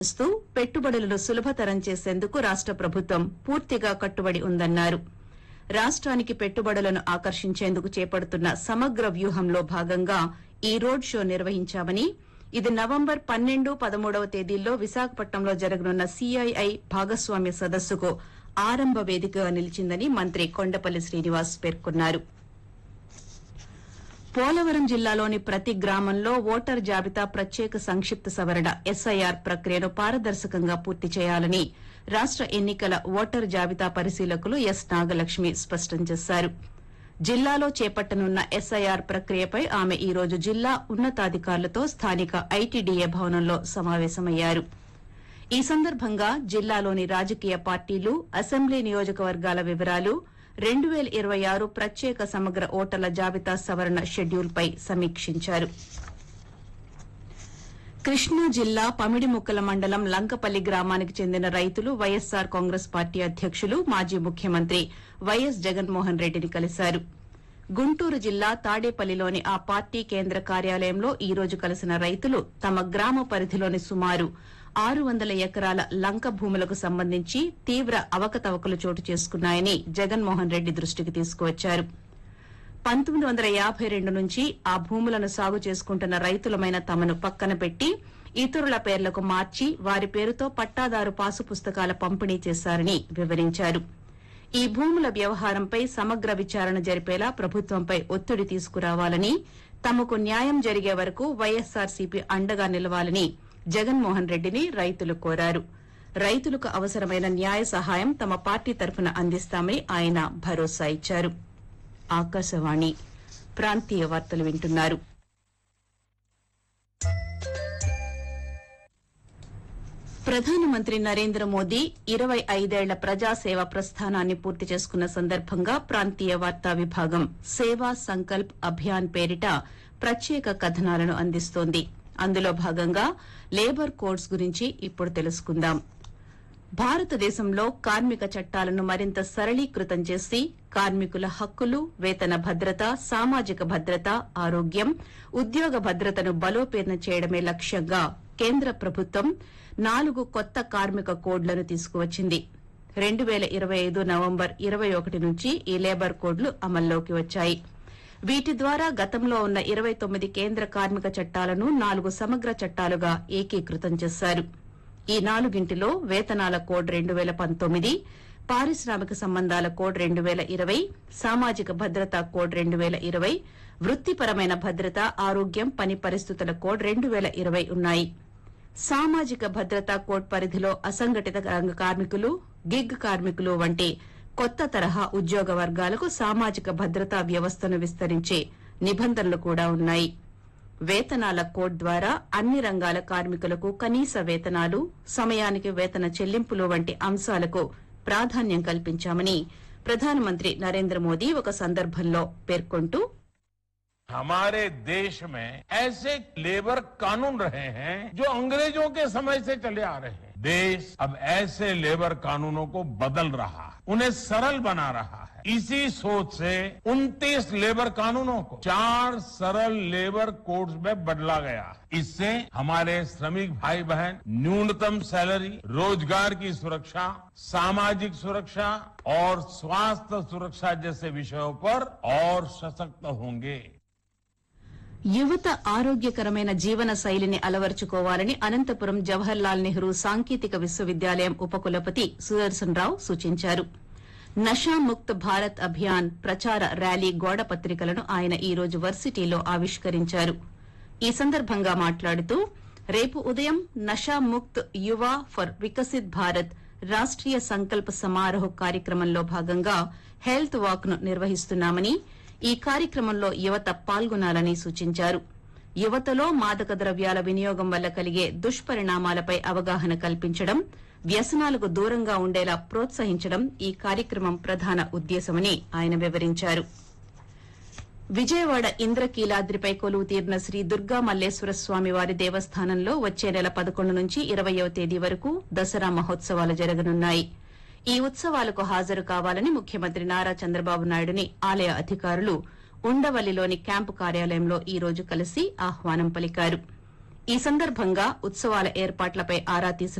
చేస్తూ పెట్టుబడులను సులభతరం చేసేందుకు రాష్ట ప్రభుత్వం పూర్తిగా కట్టుబడి ఉందన్నారు రాష్ట్రానికి పెట్టుబడులను ఆకర్షించేందుకు చేపడుతున్న సమగ్ర వ్యూహంలో భాగంగా ఈ రోడ్ షో నిర్వహించామని ఇది నవంబర్ పన్నెండు పదమూడవ తేదీల్లో విశాఖపట్నంలో జరగనున్న సీఐఐ భాగస్వామ్య సదస్సుకు ఆరంభ వేదికగా నిలిచిందని మంత్రి కొండపల్లి శ్రీనివాస్ పేర్కొన్నారు పోలవరం జిల్లాలోని ప్రతి గ్రామంలో ఓటర్ జాబితా ప్రత్యేక సంక్షిప్త సవరణ ఎస్ఐఆర్ ప్రక్రియను పారదర్శకంగా పూర్తి చేయాలని రాష్ట ఎన్నికల ఓటర్ జాబితా పరిశీలకులు ఎస్ నాగలక్ష్మి స్పష్టం చేశారు జిల్లాలో చేపట్టనున్న ఎస్ఐఆర్ ప్రక్రియపై ఆమె ఈ రోజు జిల్లా ఉన్నతాధికారులతో స్థానిక ఐటీడీఏ భవనంలో సమావేశమయ్యారు ఈ సందర్భంగా జిల్లాలోని రాజకీయ పార్టీలు అసెంబ్లీ నియోజకవర్గాల వివరాలు రెండు పేల ఇరవై ఆరు ప్రత్యేక సమగ్ర ఓటర్ల జాబితా సవరణ షెడ్యూల్పై సమీక్షించారు కృష్ణా జిల్లా పమిడిముక్కల మండలం లంకపల్లి గ్రామానికి చెందిన రైతులు వైఎస్సార్ కాంగ్రెస్ పార్టీ అధ్యకులు మాజీ ముఖ్యమంత్రి వైఎస్ జగన్మోహన్ రెడ్డిని కలిశారు గుంటూరు జిల్లా తాడేపల్లిలోని ఆ పార్టీ కేంద్ర కార్యాలయంలో ఈ రోజు కలిసిన రైతులు తమ గ్రామ పరిధిలోని సుమారు ఆరు వందల ఎకరాల లంక భూములకు సంబంధించి తీవ్ర అవకతవకలు చోటు చేసుకున్నాయని జగన్మోహన్ రెడ్డి దృష్టికి తీసుకువచ్చారు పంతొమ్మిది వందల యాభై రెండు నుంచి ఆ భూములను సాగు చేసుకుంటున్న రైతులమైన తమను పక్కన పెట్టి ఇతరుల పేర్లకు మార్చి వారి పేరుతో పట్టాదారు పాసు పుస్తకాల పంపిణీ చేశారని వివరించారు ఈ భూముల వ్యవహారంపై సమగ్ర విచారణ జరిపేలా ప్రభుత్వంపై ఒత్తిడి తీసుకురావాలని తమకు న్యాయం జరిగే వరకు వైఎస్సార్సీపీ అండగా నిలవాలని జగన్మోహన్ రెడ్డిని రైతులు కోరారు రైతులకు అవసరమైన న్యాయ సహాయం తమ పార్టీ తరఫున అందిస్తామని ఆయన భరోసా ఇచ్చారు ఆకాశవాణి ప్రాంతీయ వార్తలు వింటున్నారు ప్రధానమంత్రి నరేంద్ర మోదీ ఇరవై ఐదేళ్ల ప్రజాసేవ ప్రస్థానాన్ని పూర్తి చేసుకున్న సందర్భంగా ప్రాంతీయ వార్తా విభాగం సేవా సంకల్ప్ అభియాన్ పేరిట ప్రత్యేక కథనాలను అందిస్తోంది అందులో భాగంగా లేబర్ కోడ్స్ గురించి ఇప్పుడు తెలుసుకుందాం భారతదేశంలో కార్మిక చట్టాలను మరింత సరళీకృతం చేసి కార్మికుల హక్కులు వేతన భద్రత సామాజిక భద్రత ఆరోగ్యం ఉద్యోగ భద్రతను బలోపేతం చేయడమే లక్ష్యంగా కేంద్ర ప్రభుత్వం నాలుగు కొత్త కార్మిక కోడ్లను తీసుకువచ్చింది రెండు పేల ఇరవై ఐదు నవంబర్ ఇరవై ఒకటి నుంచి ఈ లేబర్ కోడ్లు అమల్లోకి వచ్చాయి వీటి ద్వారా గతంలో ఉన్న ఇరవై తొమ్మిది కేంద్ర కార్మిక చట్టాలను నాలుగు సమగ్ర చట్టాలుగా ఏకీకృతం చేశారు ఈ నాలుగింటిలో వేతనాల కోడ్ రెండు పేల పంతొమ్మిది పారిశ్రామిక సంబంధాల కోడ్ రెండు పేల ఇరవై సామాజిక భద్రత కోడ్ రెండు పేల ఇరవై వృత్తిపరమైన భద్రత ఆరోగ్యం పని పరిస్థితుల కోడ్ రెండు పేల ఇరవై ఉన్నాయి సామాజిక భద్రతా కోడ్ పరిధిలో అసంఘటిత రంగ కార్మికులు గిగ్ కార్మికులు వంటి కొత్త తరహా ఉద్యోగ వర్గాలకు సామాజిక భద్రతా వ్యవస్థను విస్తరించే నిబంధనలు కూడా ఉన్నాయి వేతనాల కోడ్ ద్వారా అన్ని రంగాల కార్మికులకు కనీస వేతనాలు సమయానికి వేతన చెల్లింపులు వంటి అంశాలకు ప్రాధాన్యం కల్పించామని ప్రధానమంత్రి నరేంద్ర మోదీ ఒక సందర్భంలో పేర్కొంటూ हमारे देश में ऐसे लेबर कानून रहे हैं जो अंग्रेजों के समय से चले आ रहे हैं देश अब ऐसे लेबर कानूनों को बदल रहा है उन्हें सरल बना रहा है इसी सोच से 29 लेबर कानूनों को चार सरल लेबर कोड्स में बदला गया है इससे हमारे श्रमिक भाई बहन न्यूनतम सैलरी रोजगार की सुरक्षा सामाजिक सुरक्षा और स्वास्थ्य सुरक्षा जैसे विषयों पर और सशक्त होंगे యువత ఆరోగ్యకరమైన జీవన శైలిని అలవర్చుకోవాలని అనంతపురం జవహర్లాల్ నెహ్రూ సాంకేతిక విశ్వవిద్యాలయం ఉపకులపతి సుదర్శన్ రావు సూచించారు నషా ముక్త్ భారత్ అభియాన్ ప్రచార ర్యాలీ గోడ పత్రికలను ఆయన ఈ రోజు వర్సిటీలో ఆవిష్కరించారు ఈ సందర్భంగా మాట్లాడుతూ రేపు ఉదయం నషా ముక్త్ యువ ఫర్ వికసిత్ భారత్ రాష్ట్రీయ సంకల్ప సమారోహ్ కార్యక్రమంలో భాగంగా హెల్త్ వాక్ ను నిర్వహిస్తున్నామని ఈ కార్యక్రమంలో యువత పాల్గొనాలని సూచించారు యువతలో మాదక ద్రవ్యాల వినియోగం వల్ల కలిగే దుష్పరిణామాలపై అవగాహన కల్పించడం వ్యసనాలకు దూరంగా ఉండేలా ప్రోత్సహించడం ఈ కార్యక్రమం ప్రధాన ఉద్దేశమని ఆయన వివరించారు విజయవాడ ఇంద్రకీలాద్రిపై కొలువు తీరిన శ్రీ దుర్గా మల్లేశ్వర స్వామి వారి దేవస్థానంలో వచ్చే నెల పదకొండు నుంచి ఇరవయవ తేదీ వరకు దసరా మహోత్సవాలు జరగనున్నాయి ఈ ఉత్సవాలకు హాజరు కావాలని ముఖ్యమంత్రి నారా చంద్రబాబు నాయుడుని ఆలయ అధికారులు ఉండవల్లిలోని క్యాంపు కార్యాలయంలో ఈ రోజు కలిసి ఆహ్వానం పలికారు ఈ సందర్భంగా ఉత్సవాల ఏర్పాట్లపై ఆరా తీసిన